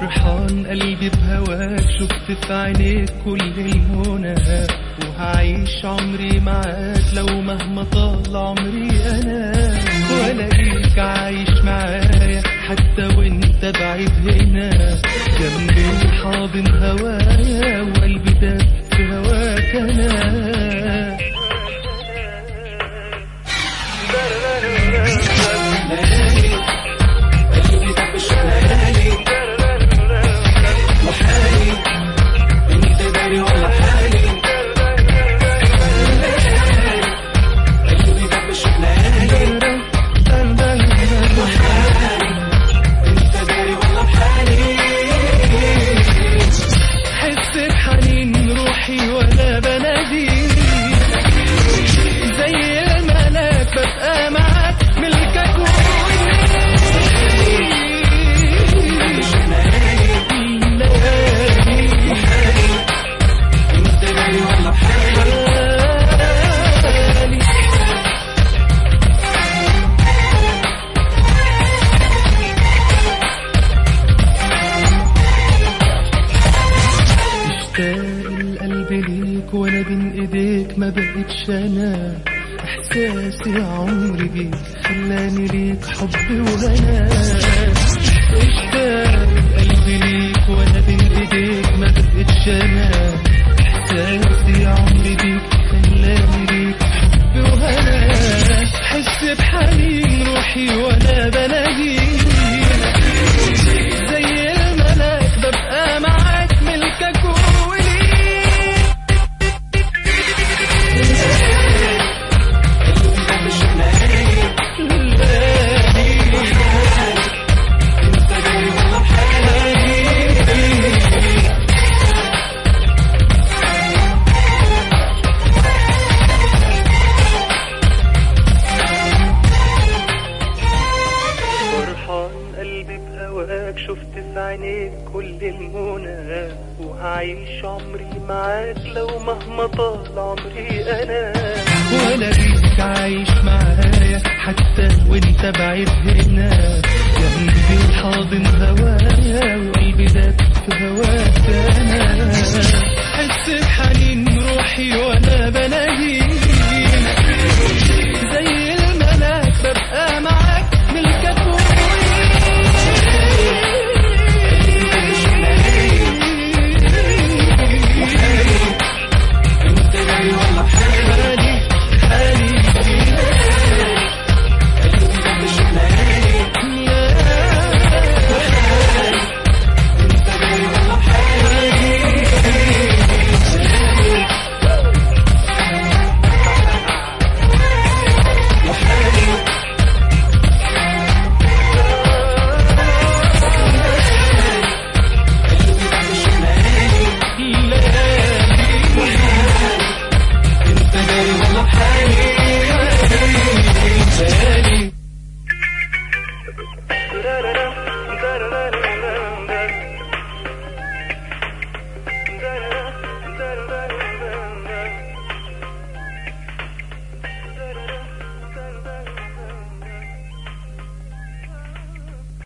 فرحان قلبي بهواك شفت في عينيك كل المنى وهعيش عمري معاك لو مهما طال عمري انا والاقيك عايش معايا حتى وانت بعيد هنا جنبي حاضن هوايا وقلبي داب في هواك انا حس بحنين روحي وانا بناديك زي الملاك ببقى معاك ملكك وإني اشتاق القلب ليك وانا بين ايديك ما بقتش انا احساسي عمري بيك خلاني ليك حب وهنا اشتاق القلب ليك وانا بين ايديك ما بقتش انا احساسي عمري بيك خلاني ليك حب وهنا حس بحنين روحي وانا بناديك زي الملاك ببقى معاك ملكك وليك فرحان قلبي بهواك شفت في عينيك كل المنى وهعيش عمري معاك لو مهما طال عمري انا ولا بيك عايش معايا حتى وانت بعيد هنا جنبي الحاضن هوايا وقلبي داب في هواك انا حس بحنين روحي وانا بناديك